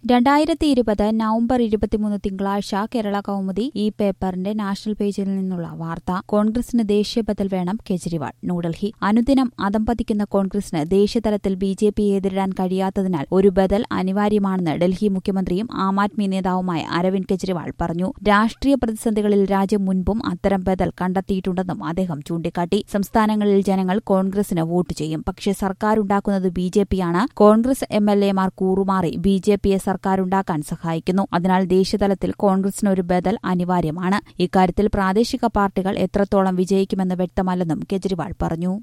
രണ്ടായിരത്തി ഇരുപത് നവംബർ ഇരുപത്തിമൂന്ന് തിങ്കളാഴ്ച കേരള കൗമുദി ഈ പേപ്പറിന്റെ നാഷണൽ പേജിൽ നിന്നുള്ള വാർത്ത കോൺഗ്രസിന് ദേശീയ ബദൽ വേണം കെജ്രിവാൾ ന്യൂഡൽഹി അനുദിനം അതമ്പതിക്കുന്ന കോൺഗ്രസിന് ദേശീയതലത്തിൽ ബി ജെ പിയെ എതിരിടാൻ കഴിയാത്തതിനാൽ ഒരു ബദൽ അനിവാര്യമാണെന്ന് ഡൽഹി മുഖ്യമന്ത്രിയും ആം ആദ്മി നേതാവുമായ അരവിന്ദ് കെജ്രിവാൾ പറഞ്ഞു രാഷ്ട്രീയ പ്രതിസന്ധികളിൽ രാജ്യം മുൻപും അത്തരം ബദൽ കണ്ടെത്തിയിട്ടുണ്ടെന്നും അദ്ദേഹം ചൂണ്ടിക്കാട്ടി സംസ്ഥാനങ്ങളിൽ ജനങ്ങൾ കോൺഗ്രസിന് വോട്ട് ചെയ്യും പക്ഷേ സർക്കാരുണ്ടാക്കുന്നത് ബി ജെ പിയാണ് കോൺഗ്രസ് എം എൽ എമാർ കൂറുമാറി ബി ജെ പിയെ സർക്കാരുണ്ടാക്കാൻ സഹായിക്കുന്നു അതിനാൽ ദേശീയതലത്തിൽ കോൺഗ്രസിന് ഒരു ബദൽ അനിവാര്യമാണ് ഇക്കാര്യത്തിൽ പ്രാദേശിക പാർട്ടികൾ എത്രത്തോളം വിജയിക്കുമെന്ന് വ്യക്തമല്ലെന്നും കെജ്രിവാൾ പറഞ്ഞു